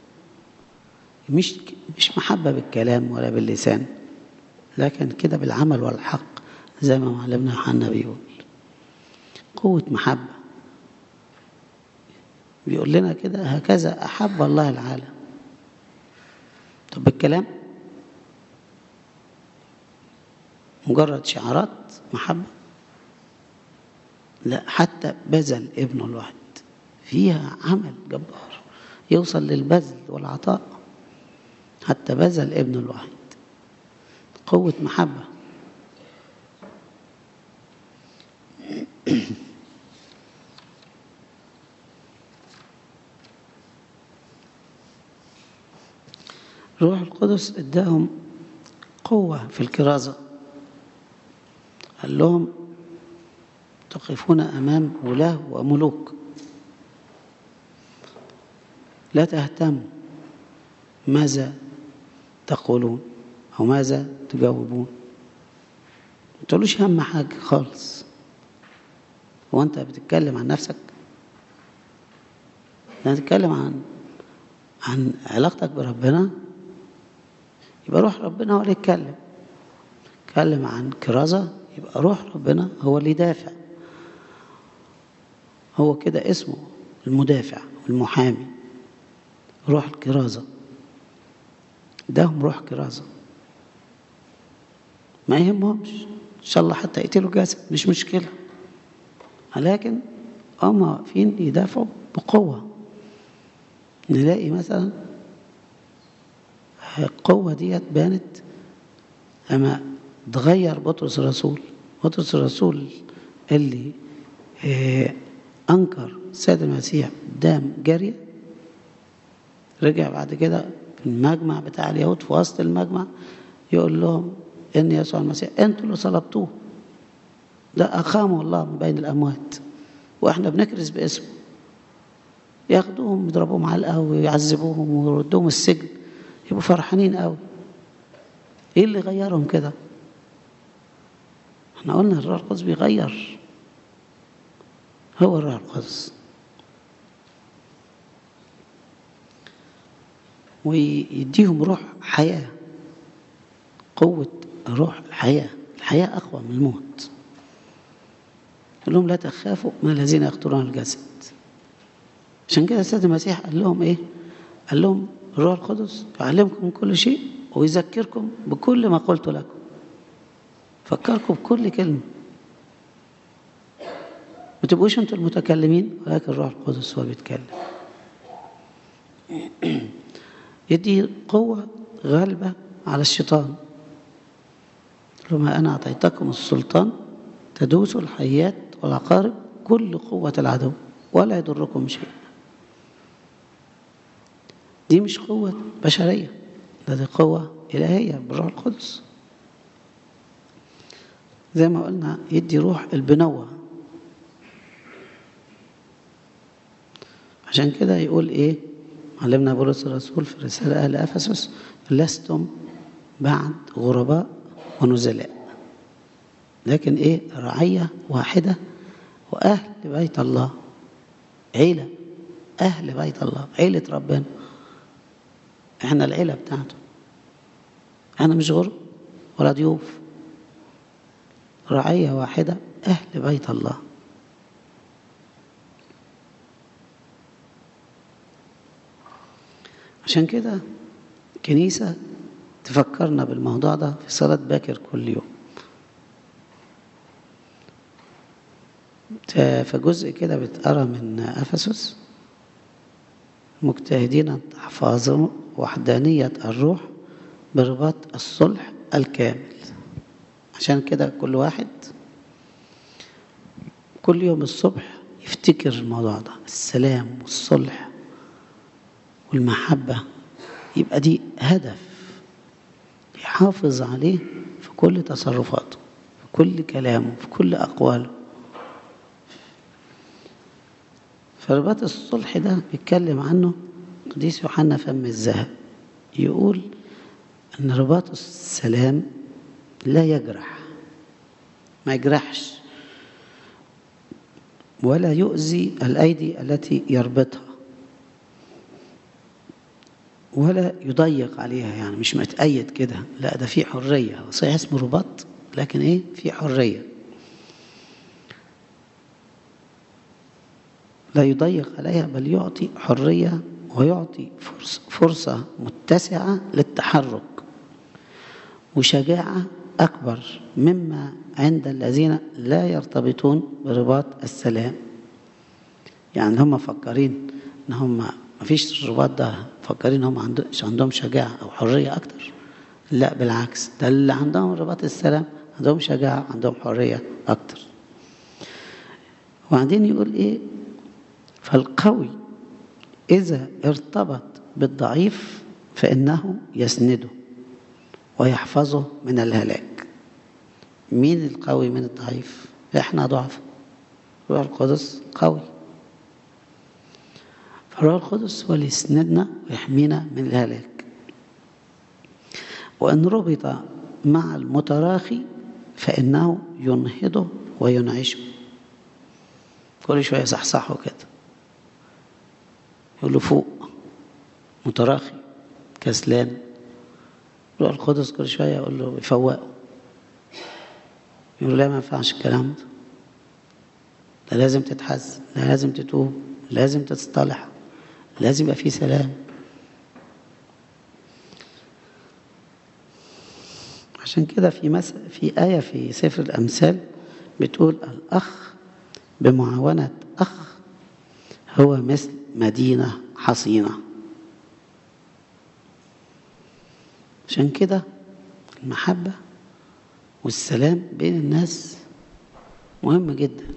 مش مش محبة بالكلام ولا باللسان لكن كده بالعمل والحق زي ما معلمنا يوحنا بيقول قوة محبة بيقول لنا كده هكذا أحب الله العالم طب بالكلام مجرد شعارات محبة لا حتى بذل ابنه الواحد فيها عمل جبار يوصل للبذل والعطاء حتى بذل ابنه الواحد قوة محبة روح القدس اداهم قوة في الكرازة قال لهم تقفون أمام ولاة وملوك لا تهتموا ماذا تقولون أو ماذا تجاوبون ما تقولوش هم حاجة خالص هو أنت بتتكلم عن نفسك لا تتكلم عن عن علاقتك بربنا يبقى روح ربنا هو اللي يتكلم اتكلم عن كرازة يبقى روح ربنا هو اللي يدافع هو كده اسمه المدافع المحامي روح الكرازة اداهم روح كرازة ما يهمهمش ان شاء الله حتى يقتلوا جسد مش مشكلة لكن هم واقفين يدافعوا بقوة نلاقي مثلا القوة ديت بانت لما تغير بطرس الرسول بطرس الرسول اللي أنكر السيد المسيح قدام جارية رجع بعد كده في المجمع بتاع اليهود في وسط المجمع يقول لهم إن يسوع المسيح أنتوا اللي صلبتوه ده أقامه الله من بين الأموات وإحنا بنكرز باسمه ياخدوهم يضربوهم علقة ويعذبوهم ويردوهم السجن يبقوا فرحانين قوي ايه اللي غيرهم كده احنا قلنا الروح القدس بيغير هو الروح القدس ويديهم روح حياة قوة روح الحياة الحياة أقوى من الموت قال لهم لا تخافوا من الذين يقتلون الجسد عشان كده السيد المسيح قال لهم ايه قال لهم الروح القدس يعلمكم كل شيء ويذكركم بكل ما قلت لكم فكركم بكل كلمة ما تبقوش انتوا المتكلمين ولكن الروح القدس هو بيتكلم يدي قوة غالبة على الشيطان لما أنا أعطيتكم السلطان تدوسوا الحيات والعقارب كل قوة العدو ولا يضركم شيء دي مش قوة بشرية ده دي قوة إلهية بالروح القدس زي ما قلنا يدي روح البنوة عشان كده يقول إيه علمنا بولس الرسول في رسالة أهل أفسس لستم بعد غرباء ونزلاء لكن إيه رعية واحدة وأهل بيت الله عيلة أهل بيت الله عيلة ربنا إحنا العيلة بتاعته أنا مش غرب ولا ضيوف رعية واحدة أهل بيت الله عشان كده كنيسة تفكرنا بالموضوع ده في صلاة باكر كل يوم فجزء كده بتقرا من أفسس مجتهدين تحفظوا وحدانية الروح برباط الصلح الكامل عشان كده كل واحد كل يوم الصبح يفتكر الموضوع ده السلام والصلح والمحبة يبقى دي هدف يحافظ عليه في كل تصرفاته في كل كلامه في كل أقواله فرباط الصلح ده بيتكلم عنه قديس يوحنا فم الذهب يقول أن رباط السلام لا يجرح ما يجرحش ولا يؤذي الأيدي التي يربطها ولا يضيق عليها يعني مش متأيد كده لا ده في حرية صحيح اسمه رباط لكن ايه في حرية لا يضيق عليها بل يعطي حرية ويعطي فرصة, فرصة متسعة للتحرك وشجاعة أكبر مما عند الذين لا يرتبطون برباط السلام يعني هم مفكرين ان هم ما فيش الرباط ده مفكرين هم عندهم عندهم شجاعة أو حرية أكتر لا بالعكس ده اللي عندهم رباط السلام عندهم شجاعة عندهم حرية أكتر وبعدين يقول إيه فالقوي إذا ارتبط بالضعيف فإنه يسنده ويحفظه من الهلاك مين القوي من الضعيف احنا ضعف الروح القدس قوي فالروح القدس هو اللي يسندنا ويحمينا من الهلاك وإن ربط مع المتراخي فإنه ينهضه وينعشه كل شوية يصحصحه كده يقول له فوق متراخي كسلان روح القدس كل شوية يقول له يفوقه يقول له لا ما ينفعش الكلام ده ده لازم تتحزن ده لازم تتوب لازم تتصطلح لازم يبقى في سلام عشان كده في مس... في آية في سفر الأمثال بتقول الأخ بمعاونة أخ هو مثل مدينة حصينة عشان كده المحبة والسلام بين الناس مهم جدا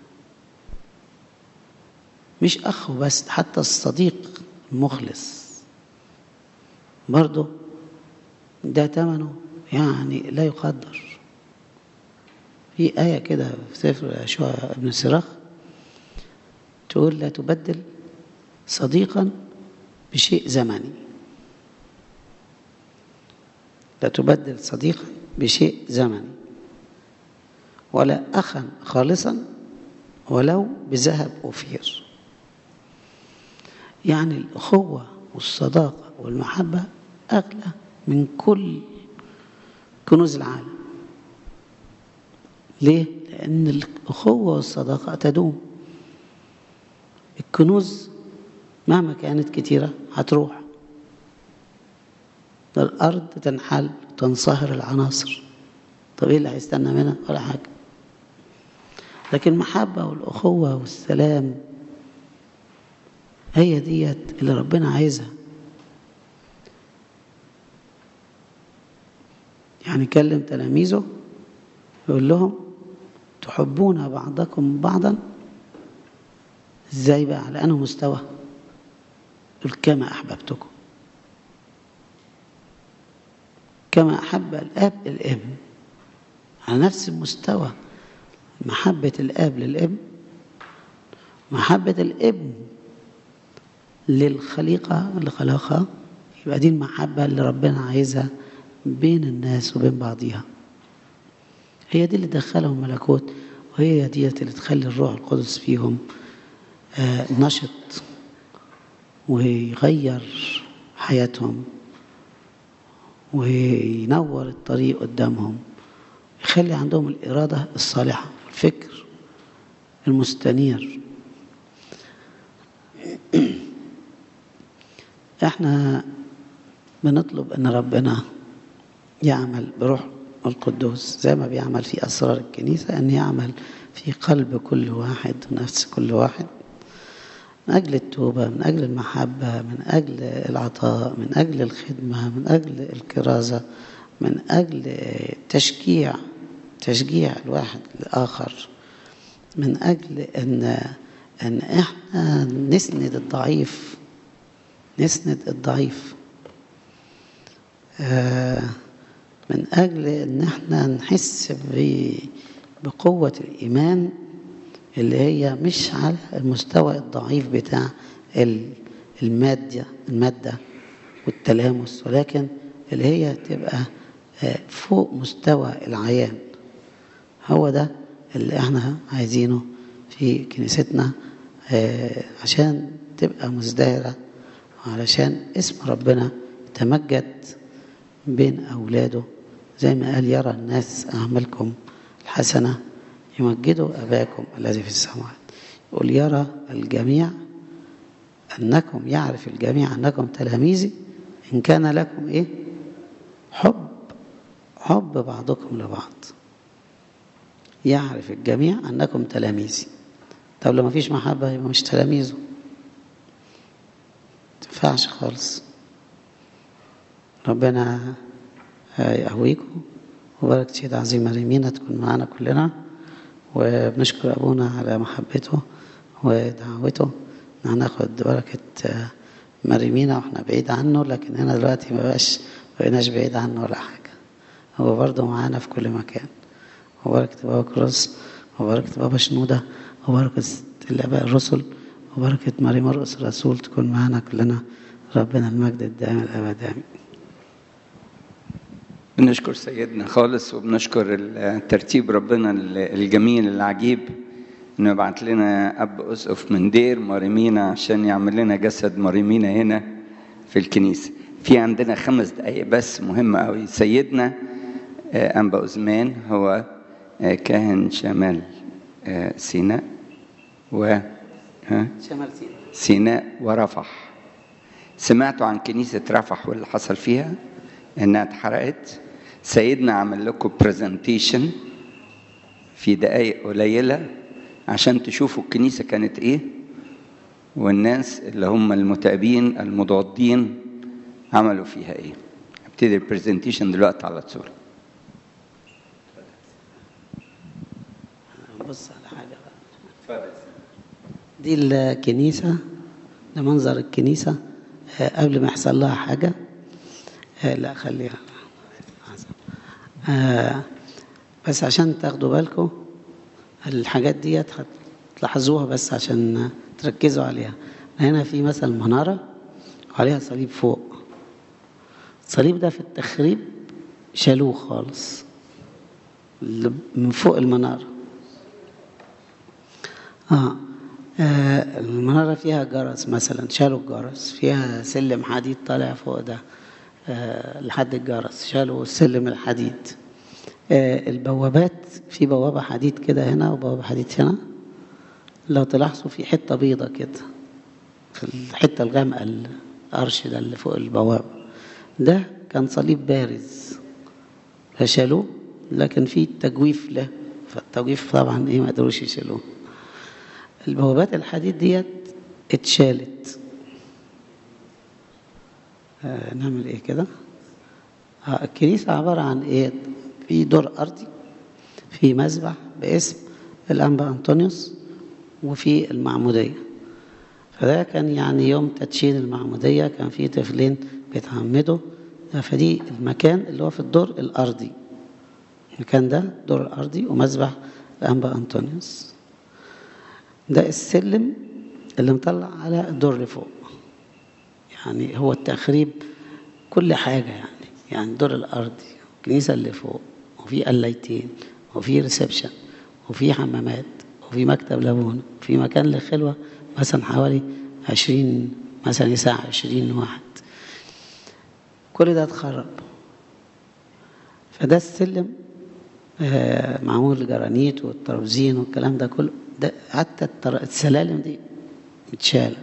مش أخ بس حتى الصديق المخلص برضه ده ثمنه يعني لا يقدر في آية كده في سفر يشوع ابن سراخ تقول لا تبدل صديقا بشيء زمني لا تبدل صديقا بشيء زمني ولا أخا خالصا ولو بذهب أوفير يعني الأخوة والصداقة والمحبة أغلى من كل كنوز العالم ليه؟ لأن الأخوة والصداقة تدوم الكنوز مهما كانت كتيرة هتروح الأرض تنحل تنصهر العناصر طب إيه اللي هيستنى منها ولا حاجة لكن المحبة والأخوة والسلام هي ديت اللي ربنا عايزها يعني كلم تلاميذه يقول لهم تحبون بعضكم بعضا ازاي بقى على انه مستوى قل كما احببتكم كما احب الاب الابن على نفس المستوى محبة الاب للابن محبة الابن للخليقة اللي خلقها يبقى دي المحبة اللي ربنا عايزها بين الناس وبين بعضيها هي دي اللي دخلهم ملكوت وهي دي اللي تخلي الروح القدس فيهم آه نشط ويغير حياتهم وينور الطريق قدامهم يخلي عندهم الإرادة الصالحة الفكر المستنير احنا بنطلب ان ربنا يعمل بروح القدوس زي ما بيعمل في اسرار الكنيسه ان يعمل في قلب كل واحد ونفس كل واحد من اجل التوبه من اجل المحبه من اجل العطاء من اجل الخدمه من اجل الكرازه من اجل تشجيع تشجيع الواحد الاخر من اجل ان ان احنا نسند الضعيف نسند الضعيف آه من أجل إن احنا نحس بقوة الإيمان اللي هي مش على المستوى الضعيف بتاع المادة المادة والتلامس ولكن اللي هي تبقى فوق مستوى العيان هو ده اللي احنا عايزينه في كنيستنا عشان تبقى مزدهرة وعلشان اسم ربنا يتمجد بين أولاده زي ما قال يرى الناس أعمالكم الحسنة يمجدوا أباكم الذي في السماوات يقول يرى الجميع أنكم يعرف الجميع أنكم تلاميذي إن كان لكم إيه حب حب بعضكم لبعض يعرف الجميع أنكم تلاميذي طب لو ما فيش محبة يبقى مش تلاميذه تنفعش خالص ربنا يقويكم وبارك سيد عظيم مريمينا تكون معانا كلنا وبنشكر أبونا على محبته ودعوته هناخد بركة مريمينا واحنا بعيد عنه لكن هنا دلوقتي ما بقاش بقيناش بعيد عنه ولا حاجة هو برضه معانا في كل مكان وبركة بابا كروس وبركة بابا شنودة وبركة الآباء الرسل وبركة مريم مرقس الرسول تكون معانا كلنا ربنا المجد الدائم الأبد آمين بنشكر سيدنا خالص وبنشكر ترتيب ربنا الجميل العجيب انه يبعت لنا اب اسقف من دير مريمينا عشان يعمل لنا جسد مريمينا هنا في الكنيسه في عندنا خمس دقائق بس مهمه قوي سيدنا انبا عثمان هو كاهن شمال سيناء و شمال سيناء سيناء ورفح سمعتوا عن كنيسه رفح واللي حصل فيها انها اتحرقت سيدنا عمل لكم برزنتيشن في دقائق قليلة عشان تشوفوا الكنيسة كانت ايه والناس اللي هم المتعبين المضادين عملوا فيها ايه ابتدي البرزنتيشن دلوقتي على طول بص على حاجة بقى دي الكنيسة ده منظر الكنيسة قبل ما يحصل لها حاجة لا خليها آه بس عشان تاخدوا بالكم الحاجات ديت هتلاحظوها بس عشان تركزوا عليها هنا في مثلا منارة وعليها صليب فوق الصليب ده في التخريب شالوه خالص من فوق المنارة آه. آه المنارة فيها جرس مثلا شالوا الجرس فيها سلم حديد طالع فوق ده آه لحد الجرس شالوا السلم الحديد آه البوابات في بوابة حديد كده هنا وبوابة حديد هنا لو تلاحظوا في حتة بيضة كده في الحتة الغامقة القرش ده اللي فوق البوابة ده كان صليب بارز فشالوه لكن في تجويف له فالتجويف طبعا ايه ما قدروش يشيلوه البوابات الحديد ديت اتشالت آه نعمل ايه كده آه الكنيسة عبارة عن ايه في دور أرضي في مذبح باسم الأنبا أنطونيوس وفي المعمودية فده كان يعني يوم تدشين المعمودية كان في طفلين بيتعمدوا فدي المكان اللي هو في الدور الأرضي المكان ده الدور الأرضي ومذبح الأنبا أنطونيوس ده السلم اللي مطلع على الدور اللي فوق يعني هو التخريب كل حاجة يعني يعني الدور الأرضي الكنيسة اللي فوق وفي قلايتين وفي ريسبشن وفي حمامات وفي مكتب لابون وفي مكان للخلوة مثلا حوالي عشرين مثلا يساع عشرين واحد كل ده اتخرب فده السلم آه، معمول جرانيت والترابزين والكلام ده كله ده حتى التر- السلالم دي متشالة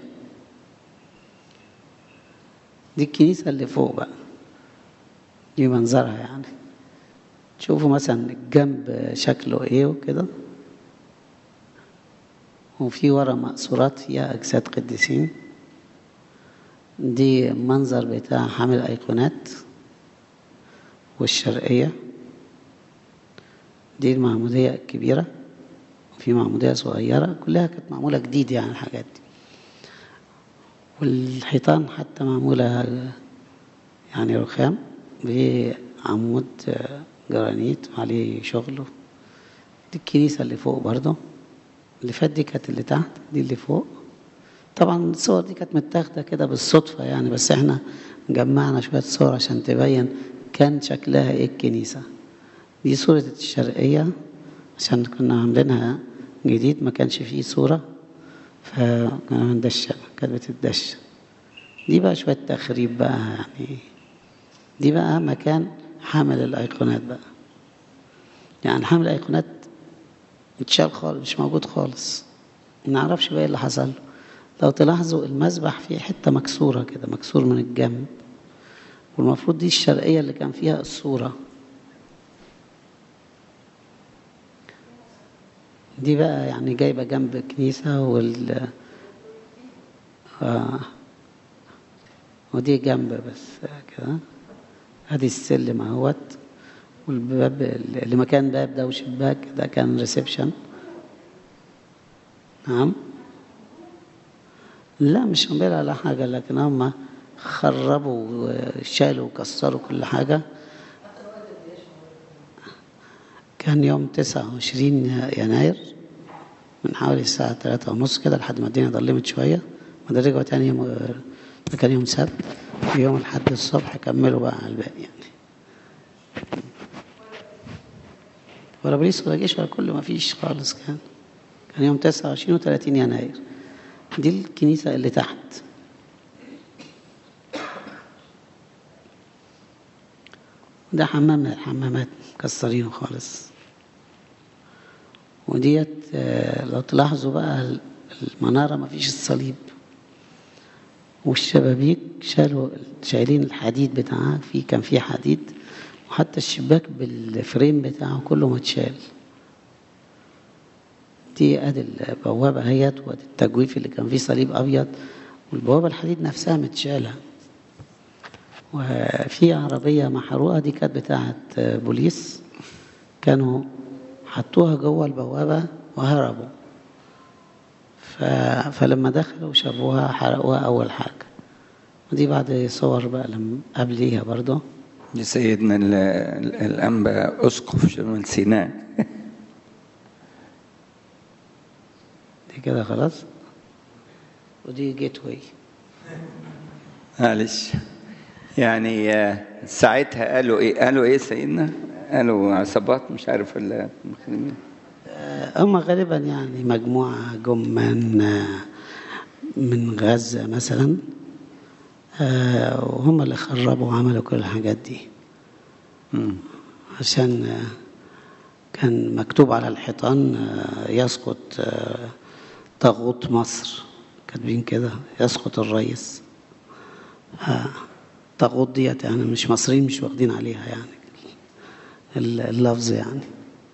دي الكنيسة اللي فوق بقى دي منظرها يعني تشوفوا مثلا الجنب شكله ايه وكده وفي ورا مقصورات فيها أجساد قديسين دي منظر بتاع حامل أيقونات والشرقية دي المعمودية الكبيرة وفي معمودية صغيرة كلها كانت معمولة جديد يعني الحاجات دي والحيطان حتى معمولة يعني رخام بعمود جرانيت عليه شغله دي الكنيسة اللي فوق برضه اللي فات دي كانت اللي تحت دي اللي فوق طبعا الصور دي كانت متاخدة كده بالصدفة يعني بس احنا جمعنا شوية صور عشان تبين كان شكلها ايه الكنيسة دي صورة الشرقية عشان كنا عاملينها جديد ما كانش فيه صورة فكنا بندشن كانت بتدشن دي بقى شوية تخريب بقى يعني دي بقى مكان حامل الأيقونات بقى يعني حامل الأيقونات اتشال خالص مش موجود خالص ما نعرفش بقى إيه اللي حصل له لو تلاحظوا المذبح فيه حتة مكسورة كده مكسور من الجنب والمفروض دي الشرقية اللي كان فيها الصورة دي بقى يعني جايبة جنب كنيسة وال آه. ودي جنب بس كده ادي السلم اهوت والباب اللي مكان باب ده وشباك ده كان ريسبشن نعم لا مش قنبلة على حاجة لكن هم خربوا وشالوا وكسروا كل حاجة كان يوم تسعة وعشرين يناير من حوالي الساعة ثلاثة ونص كده لحد ما الدنيا ظلمت شوية بعدين رجعوا تاني يوم ده كان يوم سبت يوم الحد الصبح كملوا بقى على الباقي يعني ولا بوليس ولا جيش ولا كله ما فيش خالص كان كان يوم 29 و30 يناير دي الكنيسة اللي تحت ده حمام من الحمامات مكسرينه خالص وديت آه، لو تلاحظوا بقى المنارة ما فيش الصليب والشبابيك شالوا شايلين الحديد بتاعها في كان في حديد وحتى الشباك بالفريم بتاعه كله متشال دي ادي البوابه اهيت وادي التجويف اللي كان فيه صليب ابيض والبوابه الحديد نفسها متشاله وفي عربيه محروقه دي كانت بتاعه بوليس كانوا حطوها جوه البوابه وهربوا ف... فلما دخلوا شافوها حرقوها اول حاجه ودي بعد صور بقى لما قبليها برضه دي سيدنا ال- ال- الأنبا أسقف شمال سيناء دي كده خلاص ودي جيت واي معلش يعني آه، ساعتها قالوا ايه قالوا ايه سيدنا قالوا عصابات مش عارف ولا مسلمين هم غالبا يعني مجموعة جم من من غزة مثلا آه، وهم اللي خربوا وعملوا كل الحاجات دي مم. عشان آه، كان مكتوب على الحيطان آه، يسقط آه، طاغوت مصر كاتبين كده يسقط الرئيس آه، طاغوت ديت يعني مش مصريين مش واخدين عليها يعني اللفظ يعني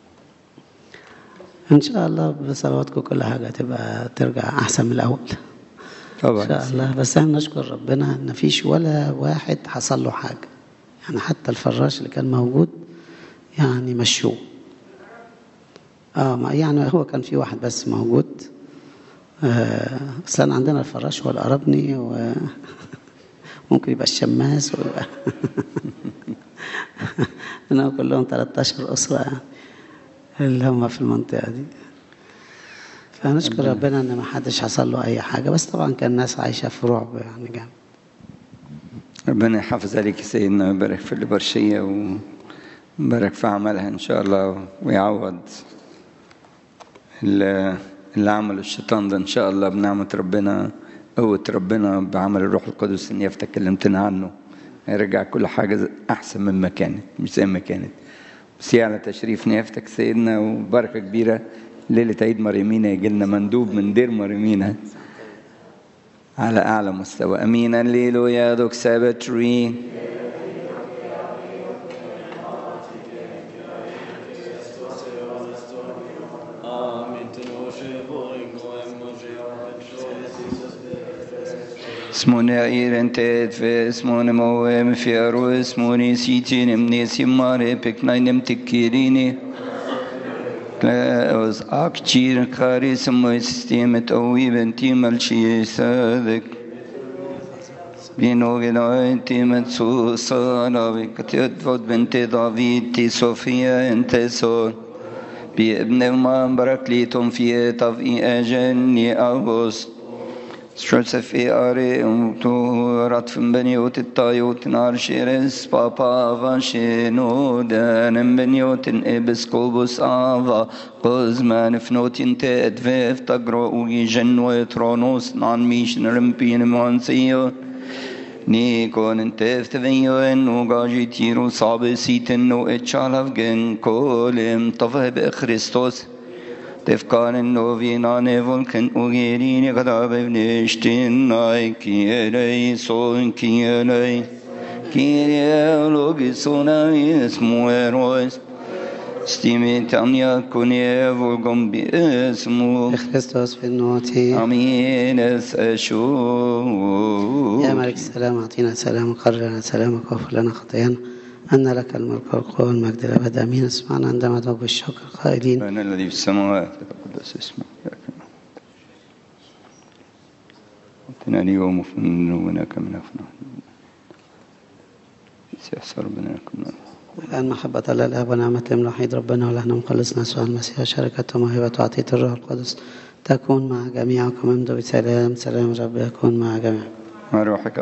ان شاء الله بصلواتكم كل حاجه تبقى ترجع احسن من الاول طبعا ان شاء الله بس احنا نشكر ربنا ان فيش ولا واحد حصل له حاجه يعني حتى الفراش اللي كان موجود يعني مشوه اه ما يعني هو كان في واحد بس موجود آه، أصل أنا عندنا الفراش هو القربني وممكن يبقى الشماس ويبقى إنهم كلهم 13 أسرة يعني اللي هم في المنطقة دي فنشكر ربنا إن ما حدش حصل له أي حاجة بس طبعا كان الناس عايشة في رعب يعني جامد ربنا يحافظ عليك يا سيدنا ويبارك في البرشية ويبارك في عملها إن شاء الله ويعوض اللي اللي عمله الشيطان ده إن شاء الله بنعمة ربنا قوة ربنا بعمل الروح القدس اللي يفتك كلمتنا عنه هيرجع كل حاجة أحسن مما كانت مش زي ما كانت بس على تشريف نيافتك سيدنا وبركة كبيرة ليلة عيد مريمينا يجي لنا مندوب من دير مريمينا على أعلى مستوى أمين الليلويا دوك سابتري اسموني ايرنتت في اسموني موام في ارو اسموني سيتين منيسي ماري بكناين تكيريني كلاوز اكتشير كاري سمو سيستيمة اوي بنتي ملشي سادك بينو بنوينتي متسو صانا بكتيت بنتي دافيد تي صوفيا انت سون بابن ما بركليتم في طفئ اجني اغسط Strötse fi are umtu rat fin beniot ittajot nar shires papa va shino danem beniot in episkopus ava qozman fnotin te edvev tagro ugi genno tronos nan mish nrimpin mansiyo Ni kon en teft venjo en u gaji tiru sabe siten no etchalav gen kolem tavhe be Christos Tefkan novina nevolken ugerini kada bevnishtin ay kierei son kierei Kyrie logisona ismu erois Stimitania kunie volgom bi ismu بخريستوس في النوتي Amin es eshu يا ملك السلام أعطينا سلام قرر لنا سلامك واغفر لنا خطايانا أن لك الملك والقوة والمجد الأبد آمين اسمعنا عندما ندعو بالشكر قائلين أنا الذي في السماوات يتقدس اسمك يأتي أعطنا اليوم وفي ذنوبنا كما نفنى سيحصل ربنا لكم الآن محبة الله الآب ونعمة الابن الوحيد ربنا ولهنا مخلصنا يسوع المسيح وشركة وموهبة وعطية الروح القدس تكون مع جميعكم امضوا بسلام سلام رب يكون مع جميعكم مع روحك